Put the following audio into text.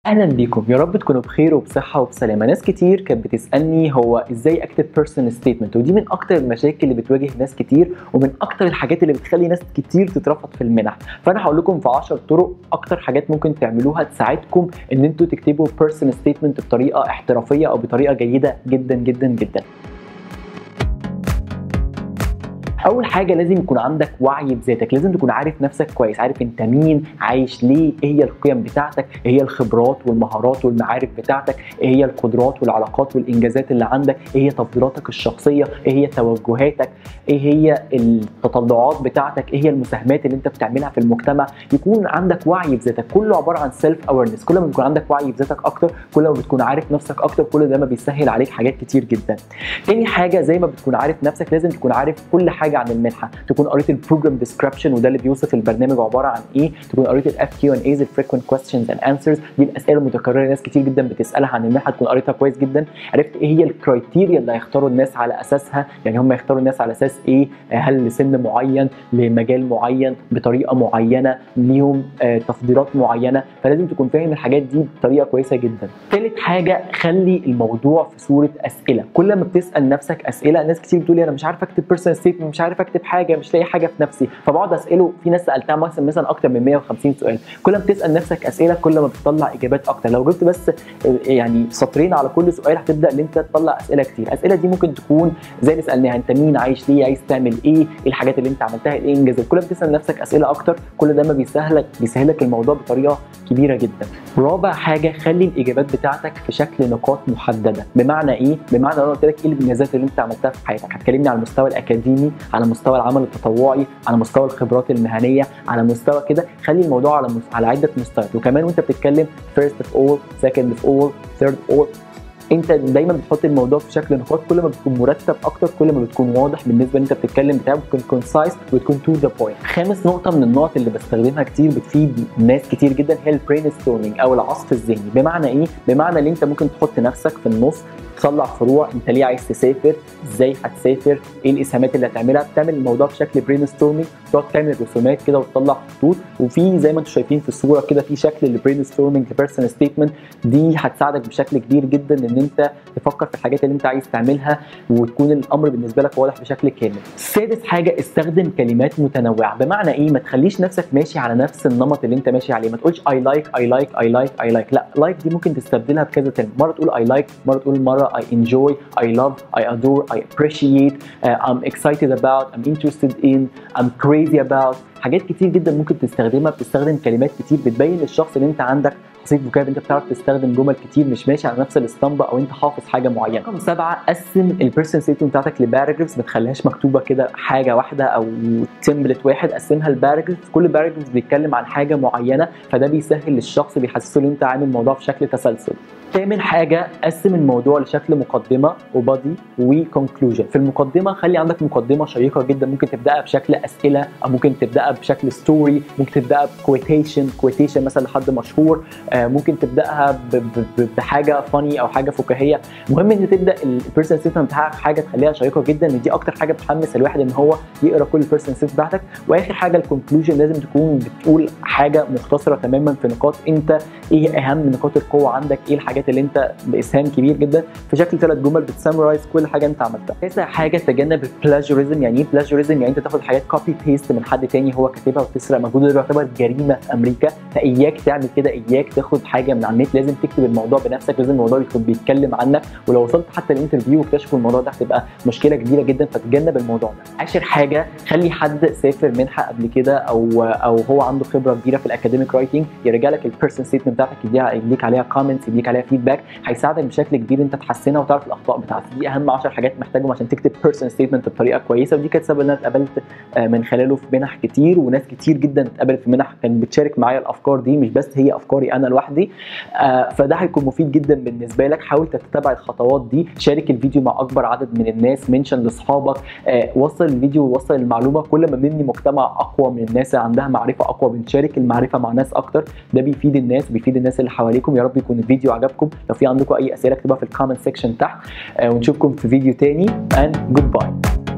اهلا بيكم يا رب تكونوا بخير وبصحه وبسلامه ناس كتير كانت بتسالني هو ازاي اكتب بيرسونال ستيتمنت ودي من اكتر المشاكل اللي بتواجه ناس كتير ومن اكتر الحاجات اللي بتخلي ناس كتير تترفض في المنح فانا هقول لكم في 10 طرق اكتر حاجات ممكن تعملوها تساعدكم ان انتوا تكتبوا بيرسونال ستيتمنت بطريقه احترافيه او بطريقه جيده جدا جدا جدا اول حاجه لازم يكون عندك وعي بذاتك لازم تكون عارف نفسك كويس عارف انت مين عايش ليه ايه هي القيم بتاعتك ايه هي الخبرات والمهارات والمعارف بتاعتك ايه هي القدرات والعلاقات والانجازات اللي عندك ايه هي تفضيلاتك الشخصيه ايه هي توجهاتك ايه هي التطلعات بتاعتك ايه هي المساهمات اللي انت بتعملها في المجتمع يكون عندك وعي بذاتك كله عباره عن سيلف اويرنس كل ما بيكون عندك وعي بذاتك اكتر كل ما بتكون عارف نفسك اكتر كل ده ما بيسهل عليك حاجات كتير جدا تاني حاجه زي ما بتكون عارف نفسك لازم تكون عارف كل حاجه عن المنحه تكون قريت البروجرام ديسكربشن وده اللي بيوصف البرنامج عباره عن ايه تكون قريت الاف كيو ان ايز الفريكوينت كويستشنز اند انسرز دي الاسئله المتكرره ناس كتير جدا بتسالها عن المنحه تكون قريتها كويس جدا عرفت ايه هي الكرايتيريا اللي هيختاروا الناس على اساسها يعني هم يختاروا الناس على اساس ايه هل لسن معين لمجال معين بطريقه معينه ليهم آه تفضيلات معينه فلازم تكون فاهم الحاجات دي بطريقه كويسه جدا ثالث حاجه خلي الموضوع في صوره اسئله كل ما بتسال نفسك اسئله ناس كتير بتقول لي انا مش عارف اكتب بيرسونال ستيتمنت مش عارف اكتب حاجه مش لاقي حاجه في نفسي فبقعد اساله في ناس سالتها مثلا مثلا اكتر من 150 سؤال كل ما بتسال نفسك اسئله كل ما بتطلع اجابات اكتر لو جبت بس يعني سطرين على كل سؤال هتبدا ان انت تطلع اسئله كتير الاسئله دي ممكن تكون زي اللي سالناها انت مين عايش ليه عايز تعمل ايه ايه الحاجات اللي انت عملتها ايه انجازات كل ما بتسال نفسك اسئله اكتر كل ده ما بيسهلك بيسهلك الموضوع بطريقه كبيره جدا رابع حاجه خلي الاجابات بتاعتك في شكل نقاط محدده بمعنى ايه بمعنى انا قلت لك ايه الانجازات اللي انت عملتها في حياتك هتكلمني على المستوى الاكاديمي على مستوى العمل التطوعي على مستوى الخبرات المهنيه على مستوى كده خلي الموضوع على مس... على عده مستويات وكمان وانت بتتكلم first of all second of all third of all انت دايما بتحط الموضوع في شكل نقاط كل ما بتكون مرتب اكتر كل ما بتكون واضح بالنسبه ان انت بتتكلم بتاعك بتكون كونسايز وتكون تو ذا بوينت خامس نقطه من النقط اللي بستخدمها كتير بتفيد ناس كتير جدا هي البرين ستورمينج او العصف الذهني بمعنى ايه بمعنى ان انت ممكن تحط نفسك في النص تطلع فروع انت ليه عايز تسافر ازاي هتسافر ايه الاسهامات اللي هتعملها بتعمل الموضوع بشكل برين ستورمينج تقعد تعمل رسومات كده وتطلع خطوط وفي زي ما انتم شايفين في الصوره كده في شكل للبرين ستورمينج لبيرسونال ستيتمنت دي هتساعدك بشكل كبير جدا ان انت تفكر في الحاجات اللي انت عايز تعملها وتكون الامر بالنسبه لك واضح بشكل كامل. سادس حاجه استخدم كلمات متنوعه بمعنى ايه ما تخليش نفسك ماشي على نفس النمط اللي انت ماشي عليه ما تقولش اي لايك اي لايك اي لايك اي لايك لا لايك دي ممكن تستبدلها بكذا كلمه مره تقول اي لايك مره تقول مره I enjoy I love I adore I appreciate uh, I'm excited about I'm interested in I'm crazy about حاجات كتير جدا ممكن تستخدمها بتستخدم كلمات كتير بتبين للشخص ان انت عندك حصيله فوكاب انت بتعرف تستخدم جمل كتير مش ماشي على نفس الاسطمبه او انت حافظ حاجه معينه. رقم سبعه قسم البيرسون ستيتمنت بتاعتك لباراجرافز ما تخليهاش مكتوبه كده حاجه واحده او تمبلت واحد قسمها لباراجرافز كل باراجراف بيتكلم عن حاجه معينه فده بيسهل للشخص بيحسسه ان انت عامل الموضوع في شكل تسلسل. تامن حاجة قسم الموضوع لشكل مقدمة وبادي وكونكلوجن في المقدمة خلي عندك مقدمة شيقة جدا ممكن تبدأها بشكل أسئلة أو ممكن تبدأها بشكل ستوري ممكن تبدأها بكويتيشن كويتيشن مثلا لحد مشهور ممكن تبدأها بحاجة فاني أو حاجة فكاهية المهم إن تبدأ البيرسون ستيتمنت بتاعك حاجة تخليها شيقة جدا ودي أكتر حاجة بتحمس الواحد إن هو يقرأ كل البيرسون ستيتمنت بتاعتك وآخر حاجة الكونكلوجن لازم تكون بتقول حاجة مختصرة تماما في نقاط أنت إيه أهم نقاط القوة عندك إيه الحاجات اللي انت باسهام كبير جدا في شكل ثلاث جمل بتسمرايز كل حاجه انت عملتها. تاسع حاجه تجنب البلاجوريزم يعني ايه بلاجوريزم؟ يعني انت تاخد حاجات كوبي بيست من حد تاني هو كاتبها وتسرق مجهوده ده يعتبر جريمه في امريكا فاياك تعمل كده اياك تاخد حاجه من على النت لازم تكتب الموضوع بنفسك لازم الموضوع يكون بيتكلم عنك ولو وصلت حتى الانترفيو واكتشفوا الموضوع ده هتبقى مشكله كبيره جدا فتجنب الموضوع ده. عاشر حاجه خلي حد سافر منحه قبل كده او او هو عنده خبره كبيره في الاكاديميك رايتنج يرجع لك البيرسون ستيتمنت بتاعتك يديها يديك عليها كومنتس يديك عليها فيدباك هيساعدك بشكل كبير انت تحسنها وتعرف الاخطاء بتاعتك دي اهم 10 حاجات محتاجهم عشان تكتب بيرسون ستيتمنت بطريقه كويسه ودي كانت سبب ان انا اتقابلت من خلاله في منح كتير وناس كتير جدا اتقابلت في منح كانت بتشارك معايا الافكار دي مش بس هي افكاري انا لوحدي فده هيكون مفيد جدا بالنسبه لك حاول تتبع الخطوات دي شارك الفيديو مع اكبر عدد من الناس منشن لاصحابك وصل الفيديو ووصل المعلومه كل ما بنبني مجتمع اقوى من الناس عندها معرفه اقوى بنشارك المعرفه مع ناس اكتر ده بيفيد الناس وبيفيد الناس اللي حواليكم يا رب يكون الفيديو عجبكم لو في عندكم اي اسئله اكتبوها في الكومنت سيكشن تحت ونشوفكم في فيديو تاني and goodbye